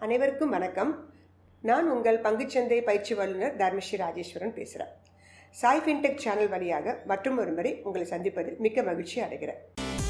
அனைவருக்கும் வணக்கம் நான் உங்கள் பங்குச்சந்தை பயிற்சி வல்லுநர் தர்மஸ்ரீ ராஜேஸ்வரன் பேசுகிறேன் சாய் ஃபின்டெக் சேனல் வழியாக மற்றும் ஒரு முறை உங்களை சந்திப்பதில் மிக்க மகிழ்ச்சி அடைகிறேன்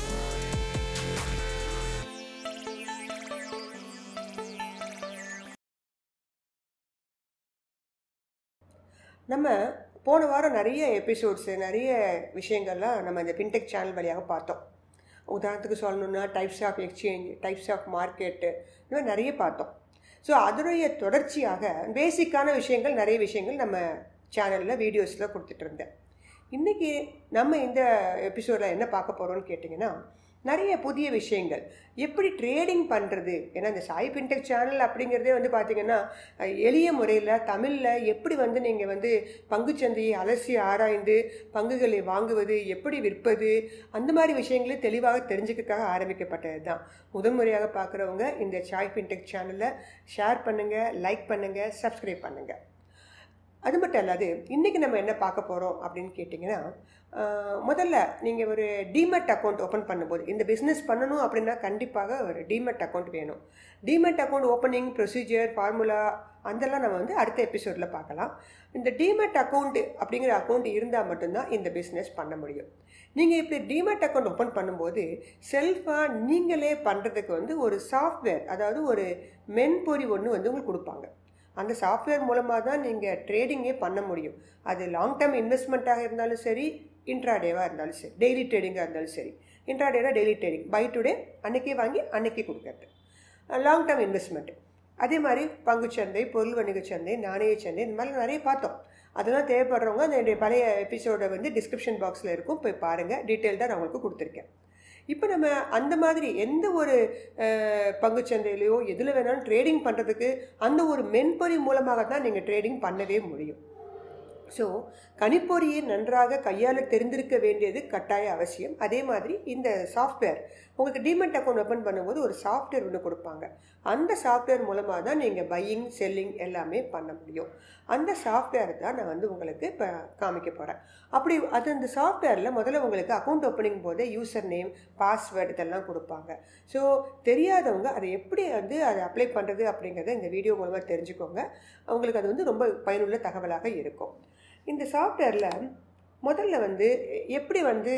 நம்ம போன வாரம் நிறைய எபிசோட்ஸு நிறைய விஷயங்கள்லாம் நம்ம இந்த ஃபின்டெக் சேனல் வழியாக பார்த்தோம் உதாரணத்துக்கு சொல்லணுன்னா types of exchange types of market இந்த மாதிரி நிறைய பார்த்தோம் ஸோ அதனுடைய தொடர்ச்சியாக பேசிக்கான விஷயங்கள் நிறைய விஷயங்கள் நம்ம சேனலில் வீடியோஸில் கொடுத்துட்டு இருந்தேன் இன்றைக்கி நம்ம இந்த எபிசோடில் என்ன பார்க்க போகிறோம்னு கேட்டிங்கன்னா நிறைய புதிய விஷயங்கள் எப்படி ட்ரேடிங் பண்ணுறது ஏன்னா இந்த சாய் பின்டெக் சேனல் அப்படிங்கிறதே வந்து பார்த்திங்கன்னா எளிய முறையில் தமிழில் எப்படி வந்து நீங்கள் வந்து பங்குச்சந்தையை அலசி ஆராய்ந்து பங்குகளை வாங்குவது எப்படி விற்பது அந்த மாதிரி விஷயங்களை தெளிவாக தெரிஞ்சுக்கிறதுக்காக ஆரம்பிக்கப்பட்டது தான் முதன்முறையாக பார்க்குறவங்க இந்த சாய் பின்டெக் சேனலை ஷேர் பண்ணுங்கள் லைக் பண்ணுங்கள் சப்ஸ்கிரைப் பண்ணுங்கள் அது மட்டும் இல்லாது இன்றைக்கி நம்ம என்ன பார்க்க போகிறோம் அப்படின்னு கேட்டிங்கன்னா முதல்ல நீங்கள் ஒரு டிமெட் அக்கௌண்ட் ஓப்பன் பண்ணும்போது இந்த பிஸ்னஸ் பண்ணணும் அப்படின்னா கண்டிப்பாக ஒரு டிமெட் அக்கௌண்ட் வேணும் demat account opening procedure formula அதெல்லாம் நம்ம வந்து அடுத்த எபிசோடில் பார்க்கலாம் இந்த டிமெட் அக்கௌண்ட் அப்படிங்கிற அக்கௌண்ட் இருந்தால் மட்டும்தான் இந்த பிஸ்னஸ் பண்ண முடியும் நீங்கள் இப்படி டிமெட் அக்கௌண்ட் ஓப்பன் பண்ணும்போது செல்ஃபாக நீங்களே பண்ணுறதுக்கு வந்து ஒரு சாஃப்ட்வேர் அதாவது ஒரு மென்பொறி ஒன்று வந்து உங்களுக்கு கொடுப்பாங்க அந்த சாஃப்ட்வேர் மூலமாக தான் நீங்கள் ட்ரேடிங்கே பண்ண முடியும் அது லாங் டேர்ம் இன்வெஸ்ட்மெண்ட்டாக இருந்தாலும் சரி இன்ட்ராடேவாக இருந்தாலும் சரி டெய்லி ட்ரேடிங்காக இருந்தாலும் சரி இன்ட்ராடேனா டெய்லி ட்ரேடிங் பை டுடே அன்றைக்கே வாங்கி அன்றைக்கே கொடுக்கறது லாங் டேர்ம் இன்வெஸ்ட்மெண்ட் அதே மாதிரி பங்குச்சந்தை பொருள் வணிக சந்தை நாணய சந்தை இந்த மாதிரி நிறைய பார்த்தோம் அதெல்லாம் தேவைப்படுறவங்க அந்த பழைய எபிசோடை வந்து டிஸ்கிரிப்ஷன் பாக்ஸில் இருக்கும் போய் பாருங்கள் டீட்டெயில்டாக நான் உங்களுக்கு கொடுத்துருக்கேன் இப்போ நம்ம அந்த மாதிரி எந்த ஒரு பங்குச்சந்தையிலையோ எதில் வேணாலும் ட்ரேடிங் பண்ணுறதுக்கு அந்த ஒரு மென்பொறி மூலமாக தான் நீங்கள் ட்ரேடிங் பண்ணவே முடியும் ஸோ கணிப்பொறியை நன்றாக கையாள தெரிந்திருக்க வேண்டியது கட்டாய அவசியம் அதே மாதிரி இந்த சாஃப்ட்வேர் உங்களுக்கு டிமெண்ட் அக்கௌண்ட் ஓப்பன் பண்ணும்போது ஒரு சாஃப்ட்வேர் ஒன்று கொடுப்பாங்க அந்த சாஃப்ட்வேர் மூலமாக தான் நீங்கள் பையிங் செல்லிங் எல்லாமே பண்ண முடியும் அந்த சாஃப்ட்வேர் தான் நான் வந்து உங்களுக்கு இப்போ காமிக்க போகிறேன் அப்படி அது அந்த சாஃப்ட்வேரில் முதல்ல உங்களுக்கு அக்கௌண்ட் ஓப்பனிங் போதே யூசர் நேம் பாஸ்வேர்டு இதெல்லாம் கொடுப்பாங்க ஸோ தெரியாதவங்க அதை எப்படி வந்து அதை அப்ளை பண்ணுறது அப்படிங்கிறத இந்த வீடியோ மூலமாக தெரிஞ்சுக்கோங்க அவங்களுக்கு அது வந்து ரொம்ப பயனுள்ள தகவலாக இருக்கும் இந்த சாஃப்ட்வேரில் முதல்ல வந்து எப்படி வந்து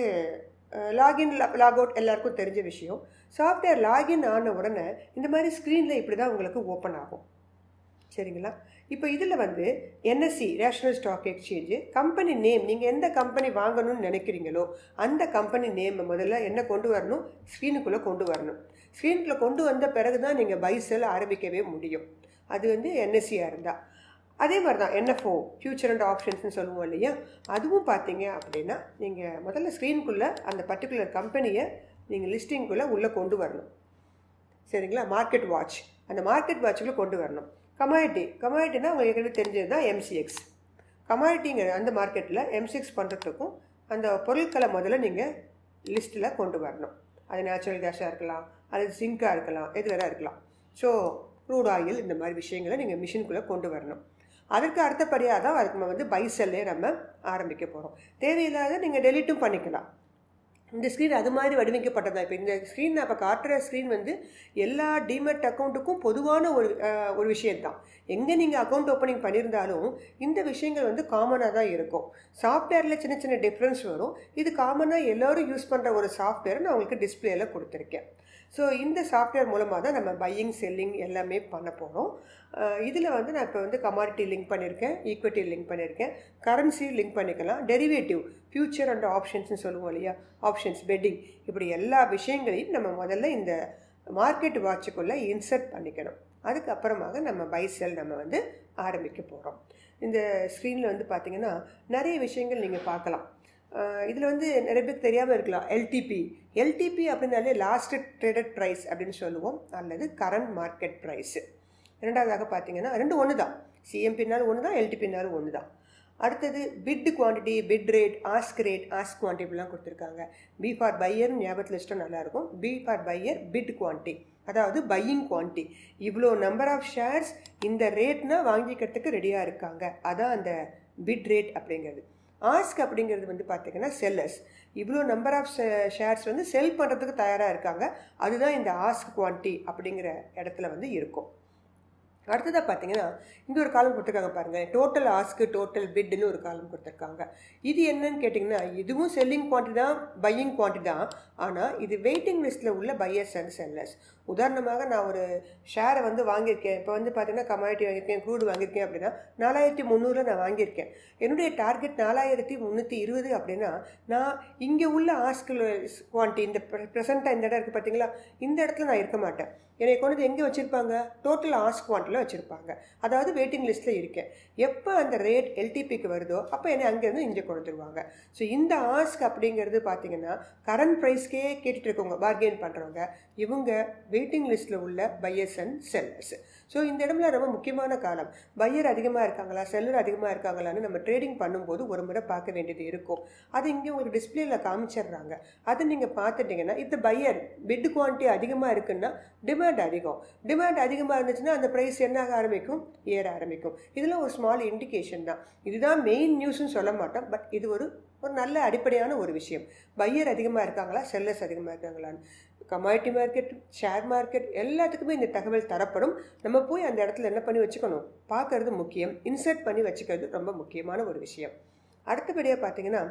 லாகின் லாக் அவுட் எல்லாருக்கும் தெரிஞ்ச விஷயம் சாஃப்ட்வேர் லாகின் ஆன உடனே இந்த மாதிரி ஸ்க்ரீனில் இப்படி தான் உங்களுக்கு ஓப்பன் ஆகும் சரிங்களா இப்போ இதில் வந்து NSE national stock exchange company name நீங்கள் எந்த கம்பெனி வாங்கணும்னு நினைக்கிறீங்களோ அந்த கம்பெனி நேமை முதல்ல என்ன கொண்டு வரணும் ஸ்க்ரீனுக்குள்ளே கொண்டு வரணும் ஸ்க்ரீனுக்குள்ளே கொண்டு வந்த பிறகு தான் நீங்கள் பை செல் ஆரம்பிக்கவே முடியும் அது வந்து என்எஸ்சியாக இருந்தால் அதே மாதிரி தான் என்எஃப்ஓ ஃபியூச்சர் அண்ட் ஆப்ஷன்ஸ்னு சொல்லுவோம் இல்லையா அதுவும் பார்த்தீங்க அப்படின்னா நீங்கள் முதல்ல ஸ்க்ரீனுக்குள்ளே அந்த பர்டிகுலர் கம்பெனியை நீங்கள் லிஸ்டிங்குள்ளே உள்ளே கொண்டு வரணும் சரிங்களா மார்க்கெட் வாட்ச் அந்த மார்க்கெட் வாட்சுக்குள்ளே கொண்டு வரணும் கமாடிட்டி கமாடிட்டினா உங்களுக்கு ஏற்கனவே தெரிஞ்சது தான் எம்சிஎக்ஸ் கமாடிட்டிங்கிற அந்த மார்க்கெட்டில் எம்சிஎக்ஸ் பண்ணுறதுக்கும் அந்த பொருட்களை முதல்ல நீங்கள் லிஸ்ட்டில் கொண்டு வரணும் அது நேச்சுரல் கேஸாக இருக்கலாம் அல்லது சிங்காக இருக்கலாம் எது வேறு இருக்கலாம் ஸோ க்ரூட் ஆயில் இந்த மாதிரி விஷயங்களை நீங்கள் மிஷினுக்குள்ளே கொண்டு வரணும் அதற்கு அடுத்தபடியாக தான் அதுக்கு நம்ம வந்து பை செல்லே நம்ம ஆரம்பிக்க போகிறோம் தேவையில்லாத நீங்கள் டெலிட்டும் பண்ணிக்கலாம் இந்த ஸ்க்ரீன் அது மாதிரி வடிவமைக்கப்பட்டதா இப்போ இந்த ஸ்க்ரீன் நான் இப்போ காட்டுற ஸ்க்ரீன் வந்து எல்லா டிமெட் அக்கௌண்ட்டுக்கும் பொதுவான ஒரு ஒரு விஷயந்தான் எங்கே நீங்கள் அக்கௌண்ட் ஓப்பனிங் பண்ணியிருந்தாலும் இந்த விஷயங்கள் வந்து காமனாக தான் இருக்கும் சாஃப்ட்வேரில் சின்ன சின்ன டிஃப்ரென்ஸ் வரும் இது காமனாக எல்லோரும் யூஸ் பண்ணுற ஒரு சாஃப்ட்வேரை நான் உங்களுக்கு டிஸ்பிளேயில் கொடுத்துருக்கேன் ஸோ இந்த சாஃப்ட்வேர் மூலமாக தான் நம்ம பையிங் செல்லிங் எல்லாமே பண்ண போகிறோம் இதில் வந்து நான் இப்போ வந்து கமாடிட்டி லிங்க் பண்ணியிருக்கேன் ஈக்விட்டி லிங்க் பண்ணியிருக்கேன் கரன்சி லிங்க் பண்ணிக்கலாம் டெரிவேட்டிவ் ஃபியூச்சர் அண்ட் ஆப்ஷன்ஸ்னு சொல்லுவோம் இல்லையா ஆப்ஷன்ஸ் பெட்டிங் இப்படி எல்லா விஷயங்களையும் நம்ம முதல்ல இந்த மார்க்கெட் வாட்சுக்குள்ளே இன்சர்ட் பண்ணிக்கணும் அதுக்கப்புறமாக நம்ம பை செல் நம்ம வந்து ஆரம்பிக்க போகிறோம் இந்த ஸ்க்ரீனில் வந்து பார்த்திங்கன்னா நிறைய விஷயங்கள் நீங்கள் பார்க்கலாம் இதில் வந்து நிறைய பேருக்கு தெரியாமல் இருக்கலாம் எல்டிபி எல்டிபி அப்படின்னாலே லாஸ்ட் ட்ரேடட் ப்ரைஸ் அப்படின்னு சொல்லுவோம் அல்லது கரண்ட் மார்க்கெட் ப்ரைஸு ரெண்டாவதாக பார்த்தீங்கன்னா ரெண்டு ஒன்று தான் சிஎம்பினாலும் ஒன்று தான் எல்டிபினாலும் ஒன்று தான் அடுத்தது bid quantity bid rate ask rate ask குவான்டிட்டிலாம் கொடுத்துருக்காங்க பி ஃபார் பையர் ஞாபகத்தில் வச்சுட்டா நல்லாயிருக்கும் B for buyer bid quantity அதாவது பையிங் குவான்டிட்டி இவ்வளோ நம்பர் ஆஃப் ஷேர்ஸ் இந்த ரேட்னா வாங்கிக்கிறதுக்கு ரெடியாக இருக்காங்க அதான் அந்த பிட் ரேட் அப்படிங்கிறது ஆஸ்க் அப்படிங்கிறது வந்து பார்த்திங்கன்னா செல்லர்ஸ் இவ்வளோ நம்பர் ஆஃப் ஷேர்ஸ் வந்து செல் பண்ணுறதுக்கு தயாராக இருக்காங்க அதுதான் இந்த ஆஸ்க் குவான்டிட்டி அப்படிங்கிற இடத்துல வந்து இருக்கும் அடுத்ததாக பார்த்தீங்கன்னா இங்கே ஒரு காலம் கொடுத்துருக்காங்க பாருங்கள் டோட்டல் ஆஸ்க்கு டோட்டல் பிட்னு ஒரு காலம் கொடுத்துருக்காங்க இது என்னன்னு கேட்டிங்கன்னா இதுவும் செல்லிங் குவான்டிட்டி தான் பையிங் குவான்டிட்டி தான் ஆனால் இது வெயிட்டிங் லிஸ்ட்டில் உள்ள பையர்ஸ் அண்ட் செல்லர்ஸ் உதாரணமாக நான் ஒரு ஷேரை வந்து வாங்கியிருக்கேன் இப்போ வந்து பார்த்தீங்கன்னா கமாடிட்டி வாங்கியிருக்கேன் க்ரூடு வாங்கியிருக்கேன் அப்படின்னா நாலாயிரத்தி முந்நூறில் நான் வாங்கியிருக்கேன் என்னுடைய டார்கெட் நாலாயிரத்தி முந்நூற்றி இருபது அப்படின்னா நான் இங்கே உள்ள ஆஸ்கில் குவான்டிட்டி இந்த ப்ரெசண்ட்டாக இந்த இடம் இருக்குது பார்த்தீங்களா இந்த இடத்துல நான் இருக்க மாட்டேன் என்னை கொண்டு வந்து எங்கே வச்சுருப்பாங்க டோட்டல் ஆஸ்க் குவான்டிட்டியில் வச்சுருப்பாங்க அதாவது வெயிட்டிங் லிஸ்ட்டில் இருக்கேன் எப்போ அந்த ரேட் எல்டிபிக்கு வருதோ அப்போ என்னை அங்கேருந்து இங்கே கொண்டு வந்துருவாங்க ஸோ இந்த ஆஸ்க் அப்படிங்கிறது பார்த்தீங்கன்னா கரண்ட் ப்ரைஸ்க்கே கேட்டுட்டு இருக்கவங்க பார்கெயின் பண்ணுறவங்க இவங்க வெயிட்டிங் லிஸ்ட்டில் உள்ள பையர்ஸ் அண்ட் செல்லர்ஸ் ஸோ இந்த இடம்ல ரொம்ப முக்கியமான காலம் பையர் அதிகமாக இருக்காங்களா செல்லர் அதிகமாக இருக்காங்களான்னு நம்ம ட்ரேடிங் பண்ணும்போது ஒரு முறை பார்க்க வேண்டியது இருக்கும் அது இங்கே உங்களுக்கு டிஸ்பிளேல காமிச்சிடுறாங்க அதை நீங்கள் பார்த்துட்டிங்கன்னா இந்த பையர் பிட் குவான்டிட்டி அதிகமாக இருக்குன்னா டிமாண்ட் அதிகம் டிமாண்ட் அதிகமாக இருந்துச்சுன்னா அந்த ப்ரைஸ் என்ன ஆக ஆரம்பிக்கும் ஏற ஆரம்பிக்கும் இதெல்லாம் ஒரு ஸ்மால் இண்டிகேஷன் தான் இதுதான் மெயின் நியூஸ்னு சொல்ல மாட்டோம் பட் இது ஒரு ஒரு நல்ல அடிப்படையான ஒரு விஷயம் பையர் அதிகமாக இருக்காங்களா செல்லர்ஸ் அதிகமாக இருக்காங்களான்னு கமாடிட்டி மார்க்கெட் ஷேர் மார்க்கெட் எல்லாத்துக்குமே இந்த தகவல் தரப்படும் நம்ம போய் அந்த இடத்துல என்ன பண்ணி வச்சுக்கணும் பார்க்கறது முக்கியம் இன்சர்ட் பண்ணி வச்சுக்கிறது ரொம்ப முக்கியமான ஒரு விஷயம் அடுத்தபடியாக பார்த்தீங்கன்னா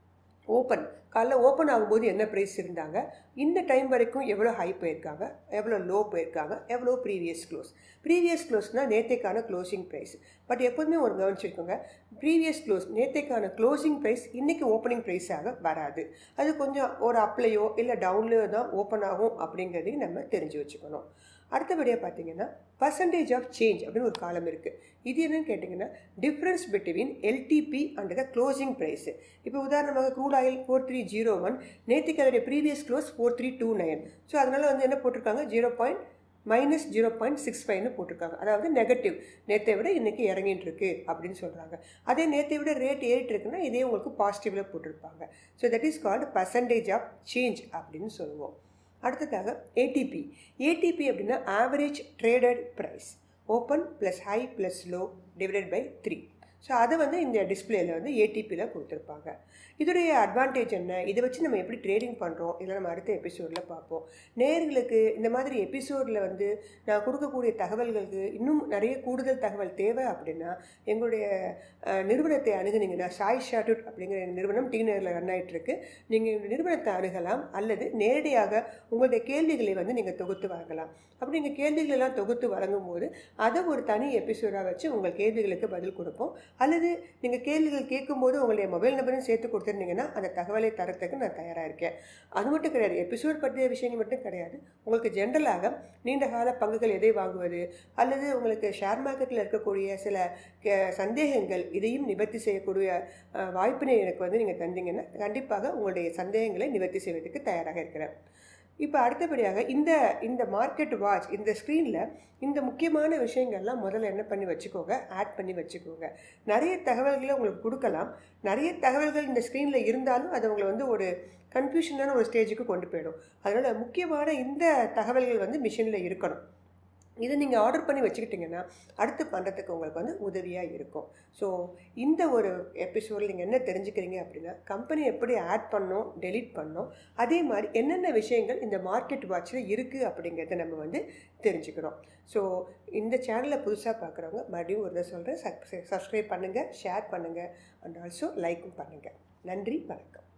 ஓப்பன் காலைல ஓப்பன் ஆகும்போது என்ன ப்ரைஸ் இருந்தாங்க இந்த டைம் வரைக்கும் எவ்வளோ ஹை போயிருக்காங்க எவ்வளோ லோ போயிருக்காங்க எவ்வளோ ப்ரீவியஸ் க்ளோஸ் ப்ரீவியஸ் க்ளோஸ்னால் நேத்தைக்கான க்ளோசிங் ப்ரைஸ் பட் எப்போதுமே ஒரு கவனிச்சிருக்கோங்க ப்ரீவியஸ் க்ளோஸ் நேத்தைக்கான க்ளோசிங் ப்ரைஸ் இன்றைக்கி ஓப்பனிங் ப்ரைஸாக வராது அது கொஞ்சம் ஒரு அப்லையோ இல்லை டவுன்லையோ தான் ஓப்பன் ஆகும் அப்படிங்கிறதையும் நம்ம தெரிஞ்சு வச்சுக்கணும் அடுத்தபடியாக பார்த்தீங்கன்னா பர்சன்டேஜ் ஆஃப் சேஞ்ச் அப்படின்னு ஒரு காலம் இருக்குது இது என்னன்னு கேட்டிங்கன்னா difference between LTP and the closing price இப்போ உதாரணமாக crude oil four three zero one நேற்றுக்கு அதோடைய previous close four three two nine so அதனால் வந்து என்ன போட்டிருக்காங்க zero point minus zero point six ஃபைவ்னு போட்டிருக்காங்க அதாவது நெகட்டிவ் நேற்றை விட இன்றைக்கி இறங்கிட்டு இருக்கு அப்படின்னு சொல்கிறாங்க அதே நேற்றை விட ரேட் ஏறிட்டு இருக்குன்னா இதே உங்களுக்கு பாசிட்டிவில் போட்டிருப்பாங்க so that is called percentage of change அப்படின்னு சொல்லுவோம் அடுத்ததாக ஏடிபி ஏடிபி அப்படின்னா average traded price open plus high plus low divided by three so அதை வந்து இந்த டிஸ்பிளேயில் வந்து ஏடிபியில் கொடுத்துருப்பாங்க இதோடைய அட்வான்டேஜ் என்ன இதை வச்சு நம்ம எப்படி ட்ரேடிங் பண்ணுறோம் இதில் நம்ம அடுத்த எபிசோடில் பார்ப்போம் நேர்களுக்கு இந்த மாதிரி எபிசோடில் வந்து நான் கொடுக்கக்கூடிய தகவல்களுக்கு இன்னும் நிறைய கூடுதல் தகவல் தேவை அப்படின்னா எங்களுடைய நிறுவனத்தை அணுகுனீங்கன்னா சாய் ஷாட்டூட் அப்படிங்கிற நிறுவனம் டி நேரில் ரன் ஆகிட்டுருக்கு நீங்கள் இந்த நிறுவனத்தை அணுகலாம் அல்லது நேரடியாக உங்களுடைய கேள்விகளை வந்து நீங்கள் தொகுத்து வழங்கலாம் அப்படி நீங்கள் கேள்விகளெல்லாம் தொகுத்து வழங்கும் போது அதை ஒரு தனி எபிசோடாக வச்சு உங்கள் கேள்விகளுக்கு பதில் கொடுப்போம் அல்லது நீங்கள் கேள்விகள் கேட்கும்போது உங்களுடைய மொபைல் நம்பரையும் சேர்த்து கொடுத்துருந்தீங்கன்னா அந்த தகவலை தரத்துக்கு நான் தயாராக இருக்கேன் அது மட்டும் கிடையாது எபிசோட் பற்றிய விஷயங்கள் மட்டும் கிடையாது உங்களுக்கு ஜென்ரலாக நீண்ட கால பங்குகள் எதை வாங்குவது அல்லது உங்களுக்கு ஷேர் மார்க்கெட்டில் இருக்கக்கூடிய சில சந்தேகங்கள் இதையும் நிவர்த்தி செய்யக்கூடிய வாய்ப்பினை எனக்கு வந்து நீங்கள் தந்தீங்கன்னா கண்டிப்பாக உங்களுடைய சந்தேகங்களை நிவர்த்தி செய்வதற்கு தயாராக இருக்கிறேன் இப்போ அடுத்தபடியாக இந்த இந்த மார்க்கெட் வாட்ச் இந்த ஸ்க்ரீனில் இந்த முக்கியமான விஷயங்கள்லாம் முதல்ல என்ன பண்ணி வச்சுக்கோங்க ஆட் பண்ணி வச்சுக்கோங்க நிறைய தகவல்களை உங்களுக்கு கொடுக்கலாம் நிறைய தகவல்கள் இந்த ஸ்க்ரீனில் இருந்தாலும் அது உங்களை வந்து ஒரு கன்ஃபியூஷனான ஒரு ஸ்டேஜுக்கு கொண்டு போயிடும் அதனால் முக்கியமான இந்த தகவல்கள் வந்து மிஷினில் இருக்கணும் இதை நீங்கள் ஆர்டர் பண்ணி வச்சுக்கிட்டிங்கன்னா அடுத்து பண்ணுறதுக்கு உங்களுக்கு வந்து உதவியாக இருக்கும் ஸோ இந்த ஒரு எபிசோடில் நீங்கள் என்ன தெரிஞ்சுக்கிறீங்க அப்படின்னா கம்பெனி எப்படி ஆட் பண்ணோம் டெலிட் பண்ணோம் அதே மாதிரி என்னென்ன விஷயங்கள் இந்த மார்க்கெட் வாட்சில் இருக்குது அப்படிங்கிறத நம்ம வந்து தெரிஞ்சுக்கிறோம் ஸோ இந்த சேனலை புதுசாக பார்க்குறவங்க மறுபடியும் ஒரு சொல்கிறேன் சப்ஸ்கிரைப் பண்ணுங்கள் ஷேர் பண்ணுங்கள் அண்ட் ஆல்சோ லைக்கும் பண்ணுங்கள் நன்றி வணக்கம்